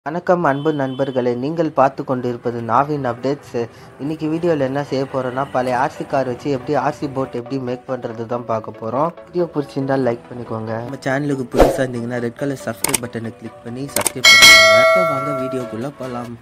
வணக்கம் அன்பு நண்பர்களே நீங்கள் பார்த்து கொண்டிருப்பது நாவின் அப்டேட்ஸ் இன்னைக்கு வீடியோவில் என்ன செய்ய போகிறோன்னா பழைய ஆர்சி கார் வச்சு எப்படி ஆர்சி போட் எப்படி மேக் பண்ணுறது தான் பார்க்க போகிறோம் வீடியோ பிடிச்சிருந்தா லைக் பண்ணிக்கோங்க நம்ம சேனலுக்கு புதுசாக இருந்தீங்கன்னா ரெட் கலர் சப்ஸ்கிரைப் பட்டனை கிளிக் பண்ணி சப்ஸ்கிரைப் பண்ணிக்கோங்க இப்போ வாங்க வீடியோக்குள்ளே போகலாம்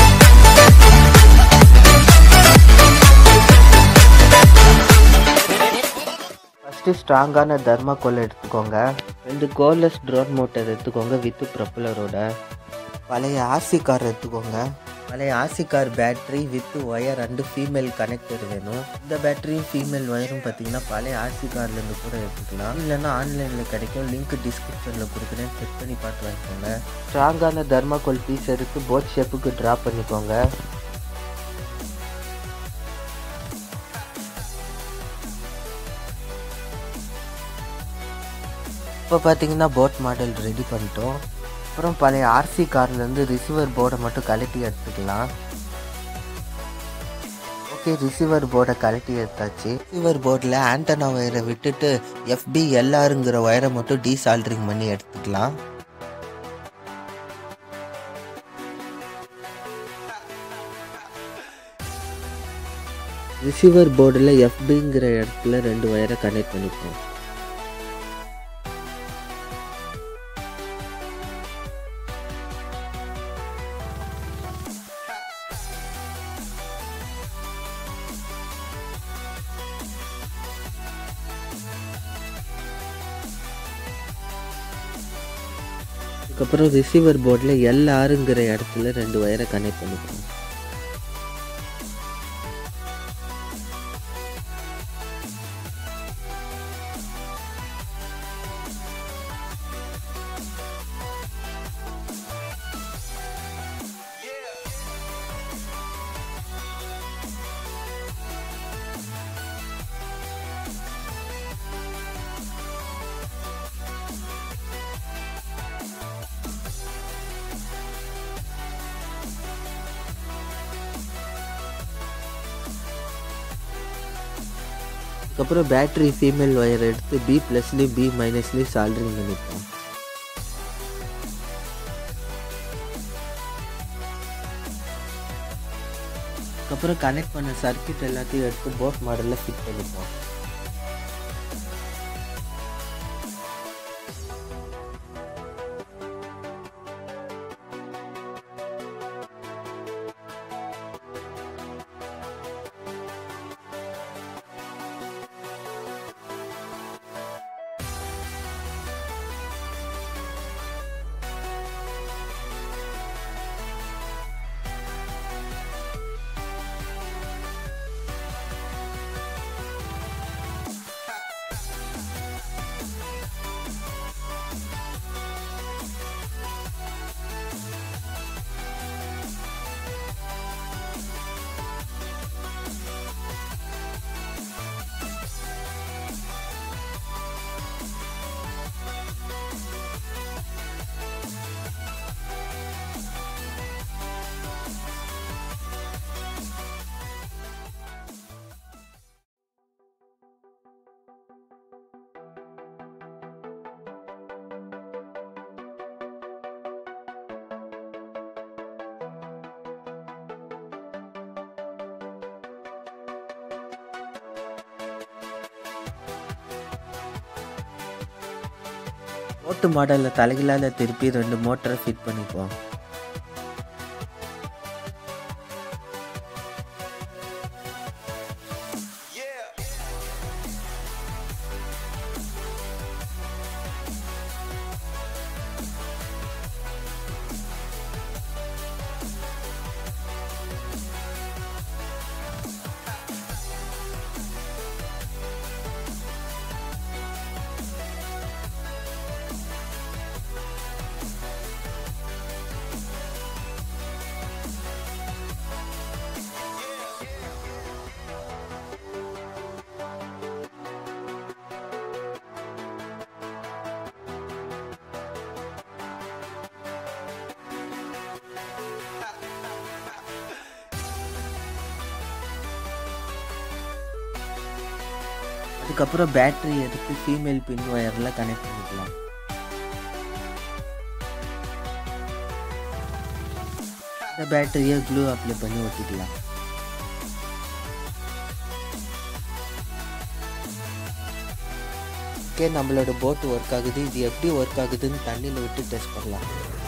ஃபஸ்ட்டு ஸ்ட்ராங்கான தர்மாக்கோல் எடுத்துக்கோங்க ரெண்டு கோர்லெஸ் ட்ரோன் மோட்டர் எடுத்துக்கோங்க வித்து ப்ரொப்பலரோட பழைய ஆர்சி கார் எடுத்துக்கோங்க பழைய RC car battery with wire and female connector வேணும் இந்த பேட்டரியும் ஃபீமேல் ஒயரும் பார்த்தீங்கன்னா பழைய ஆர்சி கார்லேருந்து கூட எடுத்துக்கலாம் இல்லைன்னா ஆன்லைனில் கிடைக்கும் லிங்க் டிஸ்கிரிப்ஷனில் கொடுக்குறேன் செக் பண்ணி பார்த்து வாங்கிக்கோங்க ஸ்ட்ராங்கான தர்மாக்கோல் பீஸ் எடுத்து போட் ஷேப்புக்கு ட்ரா பண்ணிக்கோங்க இப்போ பார்த்தீங்கன்னா போட் மாடல் ரெடி பண்ணிட்டோம் அப்புறம் பழைய ஆர்சி கார்லேருந்து ரிசீவர் போர்டை மட்டும் கழட்டி எடுத்துக்கலாம் ஓகே ரிசீவர் போர்டை கழட்டி எடுத்தாச்சு ரிசீவர் போர்டில் ஆண்டனா ஒயரை விட்டுட்டு எஃபி எல்ஆருங்கிற ஒயரை மட்டும் டீசால்ட்ரிங் பண்ணி எடுத்துக்கலாம் ரிசீவர் போர்டில் எஃபிங்கிற இடத்துல ரெண்டு ஒயரை கனெக்ட் பண்ணிப்போம் அதுக்கப்புறம் ரிசீவர் போர்டில் எல்ஆருங்கிற இடத்துல ரெண்டு ஒயரை கனெக்ட் பண்ணிக்கிறோம் அதுக்கப்புறம் பேட்டரி ஃபீமேல் ஒயர் எடுத்து பி ப்ளஸ்லேயும் பி மைனஸ்லேயும் சால்ட்ரிங் பண்ணிப்போம் அதுக்கப்புறம் கனெக்ட் பண்ண சர்க்கியூட் எல்லாத்தையும் எடுத்து போட் மாடலில் ஃபிட் பண்ணிப்போம் ஓட்டு மாடலில் தலைகளால் திருப்பி ரெண்டு மோட்டரை ஃபிட் பண்ணிப்போம் அதுக்கப்புறம் பேட்டரி எடுத்து ஃபீமேல் பின் ஒயரில் கனெக்ட் பண்ணிக்கலாம் இந்த பேட்டரியை க்ளூ அப்ளை பண்ணி ஒட்டிக்கலாம் ஓகே நம்மளோட போட் ஒர்க் ஆகுது இது எப்படி ஒர்க் ஆகுதுன்னு தண்ணியில் விட்டு டெஸ்ட் பண்ணலாம்